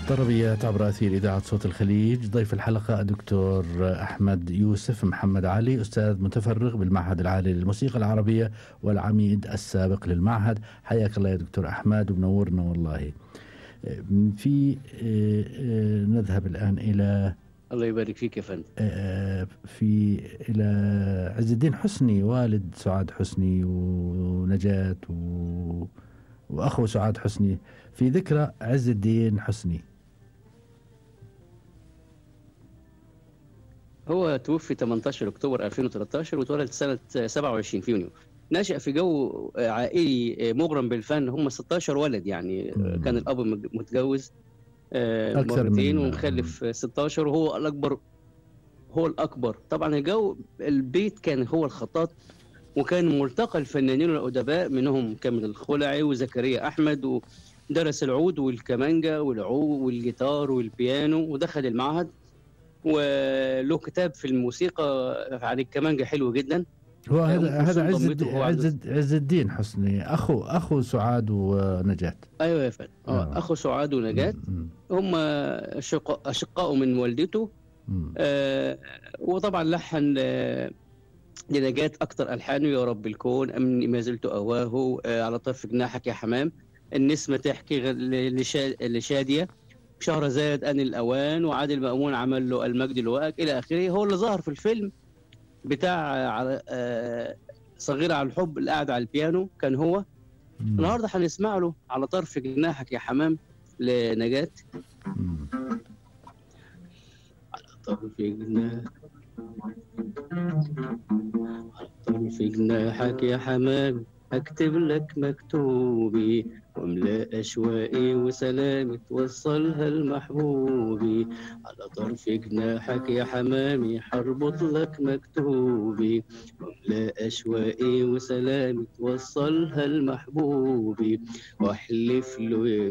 طربيات عبر أثير إذاعة صوت الخليج ضيف الحلقة الدكتور أحمد يوسف محمد علي أستاذ متفرغ بالمعهد العالي للموسيقى العربية والعميد السابق للمعهد حياك الله يا دكتور أحمد ومنورنا والله في نذهب الآن إلى الله يبارك فيك يا فندم في إلى عز الدين حسني والد سعاد حسني ونجاة و... وأخو سعاد حسني في ذكرى عز الدين حسني هو توفي 18 اكتوبر 2013 واتولد سنه 27 في يونيو نشأ في جو عائلي مغرم بالفن هم 16 ولد يعني مم. كان الاب متجوز مرتين ومخلف 16 وهو الاكبر هو الاكبر طبعا الجو البيت كان هو الخطاط وكان ملتقى الفنانين والادباء منهم كامل الخلعي وزكريا احمد ودرس العود والكمانجا والعود والجيتار والبيانو ودخل المعهد وله كتاب في الموسيقى عن الكمانجا حلو جدا هو هذا هذا عز عز عز الدين حسني اخو اخو سعاد ونجاة ايوه يا فندم اه اخو سعاد ونجاة هم اشقاء من والدته آه وطبعا لحن آه لنجاة أكثر ألحانه يا رب الكون أمني ما زلت أواه آه على طرف جناحك يا حمام النسمة تحكي لشادية شهرزاد أن الأوان وعادل مأمون عمل له المجد الوقت إلى آخره هو اللي ظهر في الفيلم بتاع آه صغيرة على الحب اللي قاعد على البيانو كان هو مم. النهارده هنسمع له على طرف جناحك يا حمام لنجاة على طرف جناحك على طرف جناحك يا حمام اكتب لك مكتوبي واملا اشواقي وسلامي توصلها لمحبوبي على طرف جناحك يا حمامي حربط لك مكتوبي واملا اشواقي وسلامي توصلها لمحبوبي واحلف له